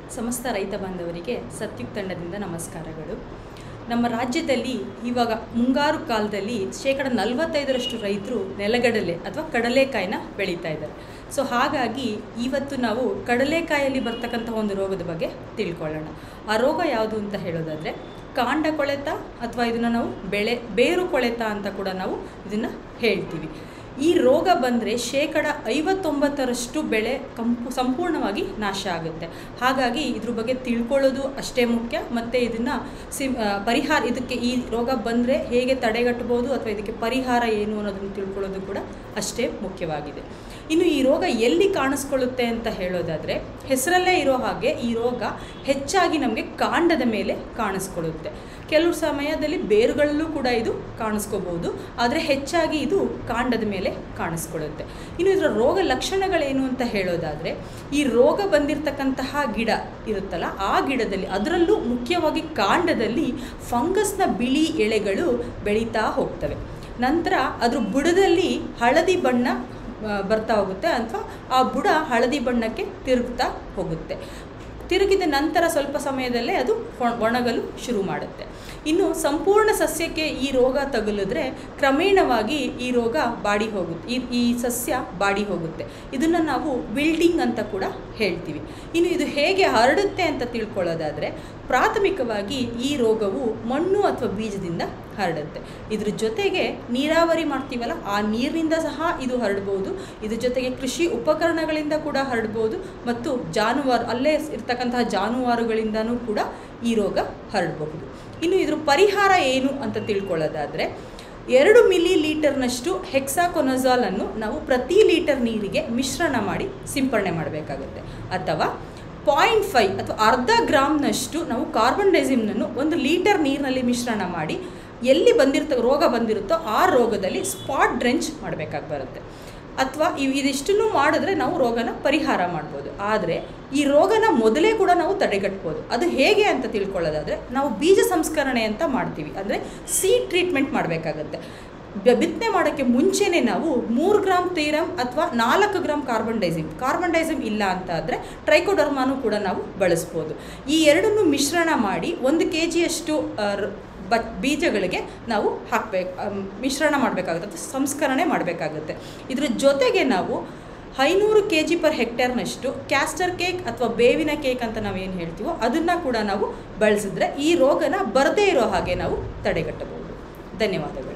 ಸಮಸ್ತ ರೈತ ಬಾಂಧವರಿಗೆ ಸತ್ಯುಕ್ ತಂಡದಿಂದ ನಮಸ್ಕಾರಗಳು ನಮ್ಮ ರಾಜ್ಯದಲ್ಲಿ ಇವಾಗ ಮುಂಗಾರು ಕಾಲದಲ್ಲಿ ಶೇಕಡ ನಲವತ್ತೈದರಷ್ಟು ರೈತರು ನೆಲಗಡಲೆ ಅಥವಾ ಕಡಲೆಕಾಯಿನ ಬೆಳೀತಾ ಇದ್ದಾರೆ ಸೊ ಹಾಗಾಗಿ ಇವತ್ತು ನಾವು ಕಡಲೆಕಾಯಲ್ಲಿ ಬರ್ತಕ್ಕಂಥ ಒಂದು ರೋಗದ ಬಗ್ಗೆ ತಿಳ್ಕೊಳ್ಳೋಣ ಆ ರೋಗ ಯಾವುದು ಅಂತ ಹೇಳೋದಾದರೆ ಕಾಂಡ ಕೊಳೆತ ಅಥವಾ ಇದನ್ನು ನಾವು ಬೆಳೆ ಬೇರು ಕೊಳೆತ ಅಂತ ಕೂಡ ನಾವು ಇದನ್ನು ಹೇಳ್ತೀವಿ ಈ ರೋಗ ಬಂದರೆ ಶೇಕಡ ಐವತ್ತೊಂಬತ್ತರಷ್ಟು ಬೆಳೆ ಕಂಪು ಸಂಪೂರ್ಣವಾಗಿ ನಾಶ ಆಗುತ್ತೆ ಹಾಗಾಗಿ ಇದ್ರ ಬಗ್ಗೆ ತಿಳ್ಕೊಳ್ಳೋದು ಅಷ್ಟೇ ಮುಖ್ಯ ಮತ್ತು ಇದನ್ನು ಸಿಮ್ ಆ, ಪರಿಹಾರ ಇದಕ್ಕೆ ಈ ರೋಗ ಬಂದರೆ ಹೇಗೆ ತಡೆಗಟ್ಟಬೋದು ಅಥವಾ ಇದಕ್ಕೆ ಪರಿಹಾರ ಏನು ಅನ್ನೋದನ್ನು ತಿಳ್ಕೊಳ್ಳೋದು ಕೂಡ ಅಷ್ಟೇ ಮುಖ್ಯವಾಗಿದೆ ಇನ್ನು ಈ ರೋಗ ಎಲ್ಲಿ ಕಾಣಿಸ್ಕೊಳ್ಳುತ್ತೆ ಅಂತ ಹೇಳೋದಾದರೆ ಹೆಸರಲ್ಲೇ ಇರೋ ಹಾಗೆ ಈ ರೋಗ ಹೆಚ್ಚಾಗಿ ನಮಗೆ ಕಾಂಡದ ಮೇಲೆ ಕಾಣಿಸ್ಕೊಳ್ಳುತ್ತೆ ಕೆಲವು ಸಮಯದಲ್ಲಿ ಬೇರುಗಳಲ್ಲೂ ಕೂಡ ಇದು ಕಾಣಿಸ್ಕೋಬಹುದು ಆದರೆ ಹೆಚ್ಚಾಗಿ ಇದು ಕಾಂಡದ ಮೇಲೆ ಕಾಣಿಸ್ಕೊಳ್ಳುತ್ತೆ ಇನ್ನು ಇದರ ರೋಗ ಲಕ್ಷಣಗಳೇನು ಅಂತ ಹೇಳೋದಾದರೆ ಈ ರೋಗ ಬಂದಿರತಕ್ಕಂತಹ ಗಿಡ ಇರುತ್ತಲ್ಲ ಆ ಗಿಡದಲ್ಲಿ ಅದರಲ್ಲೂ ಮುಖ್ಯವಾಗಿ ಕಾಂಡದಲ್ಲಿ ಫಂಗಸ್ನ ಬಿಳಿ ಎಳೆಗಳು ಬೆಳೀತಾ ಹೋಗ್ತವೆ ನಂತರ ಅದ್ರ ಬುಡದಲ್ಲಿ ಹಳದಿ ಬಣ್ಣ ಆ, ಬರ್ತಾ ಹೋಗುತ್ತೆ ಅಥವಾ ಆ ಬುಡ ಹಳದಿ ಬಣ್ಣಕ್ಕೆ ತಿರುಗ್ತಾ ಹೋಗುತ್ತೆ ತಿರುಗಿದ ನಂತರ ಸ್ವಲ್ಪ ಸಮಯದಲ್ಲೇ ಅದು ಒಣ- ಒಣಗಲು ಶುರು ಮಾಡುತ್ತೆ ಇನ್ನು ಸಂಪೂರ್ಣ ಸಸ್ಯಕ್ಕೆ ಈ ರೋಗ ತಗುಲಿದ್ರೆ ಕ್ರಮೇಣವಾಗಿ ಈ ರೋಗ ಬಾಡಿ ಹೋಗುತ್ತೆ ಈ ಈ ಸಸ್ಯ ಬಾಡಿ ಹೋಗುತ್ತೆ ಇದನ್ನು ನಾವು ಬಿಲ್ಡಿಂಗ್ ಅಂತ ಕೂಡ ಹೇಳ್ತೀವಿ ಇನ್ನು ಇದು ಹೇಗೆ ಹರಡುತ್ತೆ ಅಂತ ತಿಳ್ಕೊಳ್ಳೋದಾದರೆ ಪ್ರಾಥಮಿಕವಾಗಿ ಈ ರೋಗವು ಮಣ್ಣು ಅಥವಾ ಬೀಜದಿಂದ ಹರಡುತ್ತೆ ಇದ್ರ ಜೊತೆಗೆ ನೀರಾವರಿ ಮಾಡ್ತೀವಲ್ಲ ಆ ನೀರಿನಿಂದ ಸಹ ಇದು ಹರಡ್ಬೋದು ಇದ್ರ ಜೊತೆಗೆ ಕೃಷಿ ಉಪಕರಣಗಳಿಂದ ಕೂಡ ಹರಡ್ಬೋದು ಮತ್ತು ಜಾನುವಾರು ಅಲ್ಲೇ ಇರ್ತಕ್ಕಂತಹ ಜಾನುವಾರುಗಳಿಂದನೂ ಕೂಡ ಈ ರೋಗ ಹರಡಬಹುದು ಇನ್ನು ಇದ್ರ ಪರಿಹಾರ ಏನು ಅಂತ ತಿಳ್ಕೊಳ್ಳೋದಾದರೆ ಎರಡು ಮಿಲಿ ಲೀಟರ್ನಷ್ಟು ಹೆಕ್ಸಾಕೊನಜಾಲನ್ನು ನಾವು ಪ್ರತಿ ಲೀಟರ್ ನೀರಿಗೆ ಮಿಶ್ರಣ ಮಾಡಿ ಸಿಂಪರಣೆ ಮಾಡಬೇಕಾಗುತ್ತೆ ಅಥವಾ ಪಾಯಿಂಟ್ ಫೈವ್ ಅಥವಾ ಅರ್ಧ ಗ್ರಾಮ್ನಷ್ಟು ನಾವು ಕಾರ್ಬನ್ ಡೈಸಿಮ್ನನ್ನು ಒಂದು ಲೀಟರ್ ನೀರಿನಲ್ಲಿ ಮಿಶ್ರಣ ಮಾಡಿ ಎಲ್ಲಿ ಬಂದಿರ್ತ ರೋಗ ಬಂದಿರುತ್ತೋ ಆ ರೋಗದಲ್ಲಿ ಸ್ಪಾಟ್ ಡ್ರೆಂಚ್ ಮಾಡಬೇಕಾಗಿ ಬರುತ್ತೆ ಅಥವಾ ಇವ್ ಇದಿಷ್ಟನ್ನು ಮಾಡಿದ್ರೆ ನಾವು ರೋಗನ ಪರಿಹಾರ ಮಾಡ್ಬೋದು ಆದರೆ ಈ ರೋಗನ ಮೊದಲೇ ಕೂಡ ನಾವು ತಡೆಗಟ್ಬೋದು ಅದು ಹೇಗೆ ಅಂತ ತಿಳ್ಕೊಳ್ಳೋದಾದರೆ ನಾವು ಬೀಜ ಸಂಸ್ಕರಣೆ ಅಂತ ಮಾಡ್ತೀವಿ ಅಂದರೆ ಸೀಡ್ ಟ್ರೀಟ್ಮೆಂಟ್ ಮಾಡಬೇಕಾಗತ್ತೆ ಬಿತ್ತನೆ ಮಾಡೋಕ್ಕೆ ಮುಂಚೆನೇ ನಾವು ಮೂರು ಗ್ರಾಮ್ ತೀರಮ್ ಅಥವಾ ನಾಲ್ಕು gram carbendazim carbendazim ಇಲ್ಲ ಅಂತ ಆದರೆ ಟ್ರೈಕೋಡರ್ಮಾನು ಕೂಡ ನಾವು ಬಳಸ್ಬೋದು ಈ ಎರಡನ್ನು ಮಿಶ್ರಣ ಮಾಡಿ ಒಂದು ಕೆ ಜಿಯಷ್ಟು ಬ ಬೀಜಗಳಿಗೆ ನಾವು ಹಾಕಬೇಕು ಮಿಶ್ರಣ ಮಾಡಬೇಕಾಗುತ್ತೆ ಅಥವಾ ಸಂಸ್ಕರಣೆ ಮಾಡಬೇಕಾಗುತ್ತೆ ಇದ್ರ ಜೊತೆಗೆ ನಾವು ಐನೂರು ಕೆ ಜಿ ಪರ್ ಹೆಕ್ಟೇರ್ನಷ್ಟು ಕ್ಯಾಸ್ಟರ್ ಕೇಕ್ ಅಥವಾ ಬೇವಿನ ಕೇಕ್ ಅಂತ ನಾವೇನು ಹೇಳ್ತೀವೋ ಅದನ್ನು ಕೂಡ ನಾವು ಬಳಸಿದ್ರೆ ಈ ರೋಗನ ಬರದೇ ಇರೋ ಹಾಗೆ ನಾವು ತಡೆಗಟ್ಟಬಹುದು ಧನ್ಯವಾದಗಳು